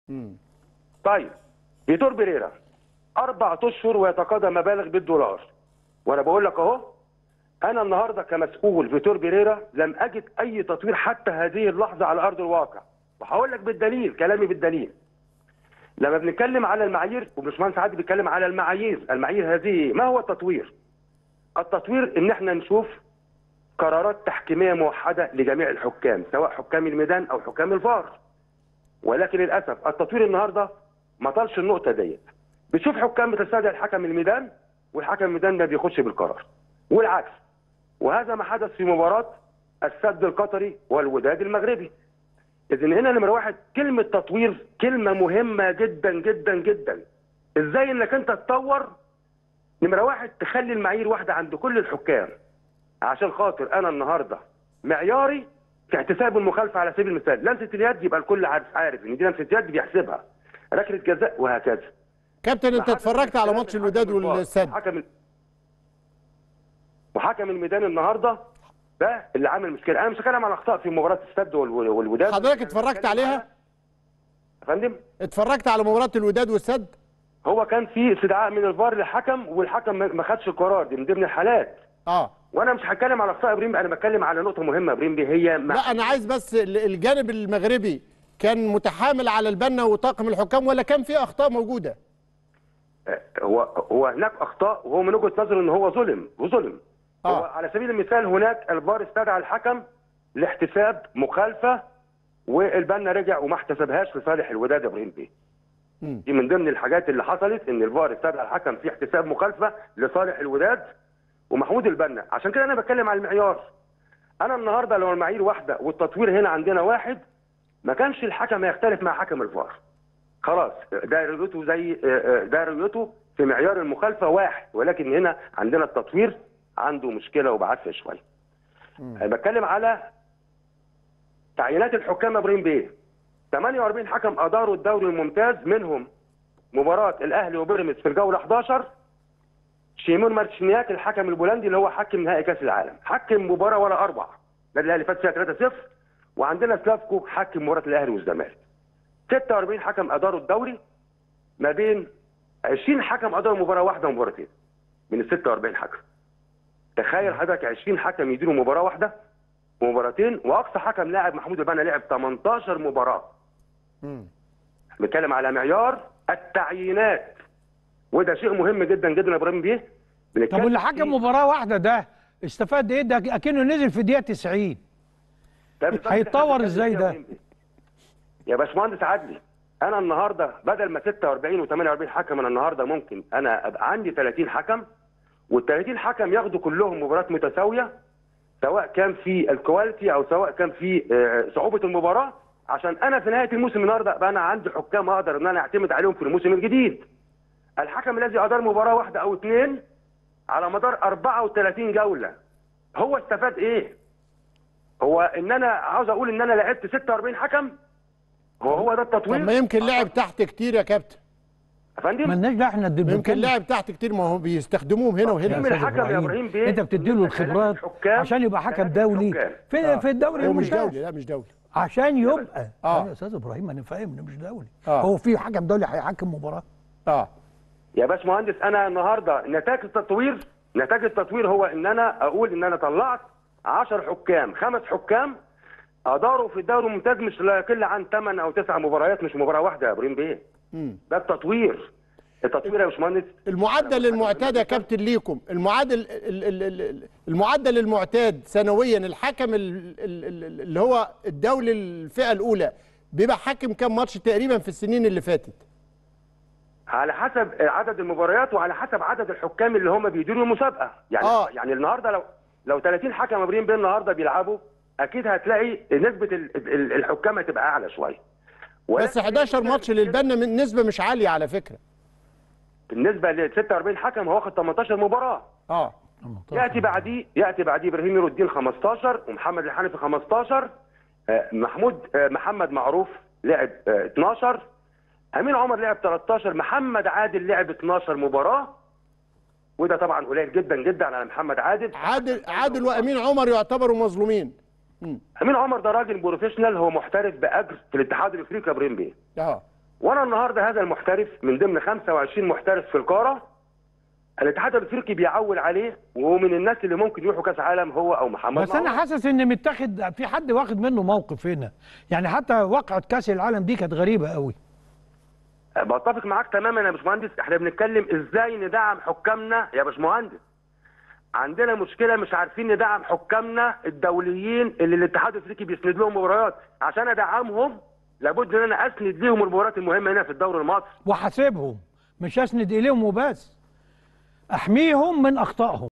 طيب فيتور بيريرا اربع اشهر ويتقاضى مبالغ بالدولار وانا بقول لك اهو انا النهارده كمسؤول فيتور بيريرا لم اجد اي تطوير حتى هذه اللحظه على ارض الواقع وهقول لك بالدليل كلامي بالدليل لما بنتكلم على المعايير وباشمهندس عادل بيتكلم على المعايير المعايير هذه ما هو التطوير التطوير ان احنا نشوف قرارات تحكيميه موحده لجميع الحكام سواء حكام الميدان او حكام الفار ولكن للاسف التطوير النهارده ما طالش النقطه ديت بتشوف حكام بتستدعي الحكم الميدان والحكم الميدان ما بياخدش بالقرار والعكس وهذا ما حدث في مباراه السد القطري والوداد المغربي اذا هنا نمره واحد كلمه تطوير كلمه مهمه جدا جدا جدا ازاي انك انت تطور نمره واحد تخلي المعايير واحده عند كل الحكام عشان خاطر انا النهارده معياري كاحتساب المخالفه على سبيل المثال لمسه اليد يبقى الكل عارف عارف ان دي لمسه يد بيحسبها ركله جزاء وهكذا كابتن انت حكم اتفرجت على الاختلاف ماتش بين الوداد حكم الفار والسد وحكم ال- وحكم الميدان النهارده ده اللي عامل مشكله انا مش هتكلم عن اخطاء في مباراه السد وال- والوداد حضرتك اتفرجت عليها يا فندم اتفرجت على مباراه الوداد والسد هو كان في استدعاء من الفار للحكم والحكم ما ما خدش القرار دي من ضمن الحالات اه وانا مش هتكلم على اخطاء ابراهيم انا بتكلم على نقطه مهمه ابراهيم دي هي مع... لا انا عايز بس ال- الجانب المغربي كان متحامل على البنا وطاقم الحكام ولا كان في اخطاء موجوده هو هو هناك اخطاء وهو من وجهه نظره ان هو ظلم وظلم آه. هو على سبيل المثال هناك الفار استدعى الحكم لاحتساب مخالفه والبنا رجع وما احتسبهاش لصالح الوداد يا ابراهيم بيه مم. دي من ضمن الحاجات اللي حصلت ان الفار استدعى الحكم في احتساب مخالفه لصالح الوداد ومحمود البنا عشان كده انا بتكلم على المعيار انا النهارده لو المعايير واحده والتطوير هنا عندنا واحد ما كانش الحكم هيختلف مع حكم الفار خلاص دايرته زي دايرته في معيار المخالفه واحد ولكن هنا عندنا التطوير عنده مشكله وبعافيه شويه أنا بتكلم على تعيينات الحكام يا ابراهيم بيه 48 حكم اداروا الدوري الممتاز منهم مباراه الاهلي وبيراميدز في الجوله 11 شيمون مارتشنياك الحكم البولندي اللي هو حكم نهائي كاس العالم حكم مباراه ولا اربع النادي الاهلي فاز فيها 3-0 وعندنا سلافكو حكم مباراه الاهلي والزمالك 46 حكم اداروا الدوري ما بين 20 حكم اداروا مباراه واحده ومباراتين من ال 46 حكم تخيل حضرتك 20 حكم يديروا مباراه واحده ومباراتين واقصى حكم لاعب محمود البنا لعب 18 مباراه مم. بنتكلم على معيار التعيينات وده شيء مهم جدا جدا يا ابراهيم بيه طب بنتكلم واللي فيه- حكم مباراه واحده ده استفاد ايه ده اكنه نزل في دقيقه 90 ده بالظبط هيتطور اللي احنا إزاي بنتكلم ده؟ فيه يا إبراهيم بيه. يا باشمهندس عدلي انا النهارده بدل ما 46 و48 حكم انا النهارده ممكن انا ابقى عندي 30 حكم وال 30 حكم ياخدوا كلهم مباريات متساويه سواء كان في الكواليتي او سواء كان في آه، صعوبه المباراه عشان انا في نهايه الموسم النهارده ابقى انا عندي حكام اقدر ان انا اعتمد عليهم في الموسم الجديد. الحكم الذي ادار مباراه واحده او اثنين على مدار 34 جوله هو استفاد ايه؟ هو ان انا عاوز اقول ان انا لعبت 46 حكم هو هو ده طب التطوير ما يمكن لعب تحت كتير يا كابتن يا فندم مالناش دعوه احنا ما يمكن لعب تحت كتير ما هو بيستخدموهم هنا وهنا من أستاذ الحكم يا إبراهيم، إبراهيم بيه انت بتديله إن الخبرات الحكام- عشان يبقى حكم ثلاثة دولي حكام. في في الدوري هو مش الممتاز دولي لا مش دولي عشان يبقى آه. يا استاذ ابراهيم انا فاهم انه مش دولي آه. هو في حكم دولي هيحكم مباراه اه يا باشمهندس انا النهارده نتاج التطوير نتاج التطوير هو ان انا اقول ان انا طلعت 10 حكام خمس حكام اداروا في الدوري الممتاز مش لا يقل عن 8 او 9 مباريات مش مباراه واحده يا ابراهيم بيه مم. ده التطوير التطوير يا باشمهندس المعدل المعتاد يا كابتن ليكم المعدل ال- ال- ال- المعدل المعتاد سنويا الحكم ال- ال- ال- اللي هو الدولي الفئه الاولى بيبقى حاكم كام ماتش تقريبا في السنين اللي فاتت على حسب عدد المباريات وعلى حسب عدد الحكام اللي هم بيديروا المسابقه يعني آه. يعني النهارده لو لو 30 حكم ابراهيم بيه النهارده بيلعبوا اكيد هتلاقي نسبه ال- ال- الحكام هتبقى اعلى شويه بس ولكن 11 ماتش للبنا من نسبه مش عاليه على فكره بالنسبه ل 46 حكم هو واخد 18 مباراه اه ياتي بعديه ياتي بعديه ابراهيم نور الدين 15 ومحمد الحنفي 15 آه، محمود آه، محمد معروف لعب آه، 12 امين عمر لعب 13 محمد عادل لعب 12 مباراه وده طبعا قليل جدا جدا على محمد عادل عادل عادل وامين عمر يعتبروا مظلومين امين عمر ده راجل بروفيشنال هو محترف باجر في الاتحاد الافريقي يا ابراهيم بيه اه وانا النهارده هذا المحترف من ضمن 25 محترف في القاره الاتحاد الافريقي بيعول عليه وهو من الناس اللي ممكن يروحوا كاس عالم هو او محمد بس انا معوض. حاسس ان متاخد في حد واخد منه موقف هنا يعني حتى وقعه كاس العالم دي كانت غريبه قوي بتفق معاك تماما يا باشمهندس احنا بنتكلم ازاي ندعم حكامنا يا باشمهندس عندنا مشكله مش عارفين ندعم حكامنا الدوليين اللي الاتحاد الافريقي بيسند لهم مباريات عشان ادعمهم لابد ان انا اسند ليهم المباريات المهمه هنا في الدوري المصري وحاسبهم مش اسند اليهم وبس احميهم من اخطائهم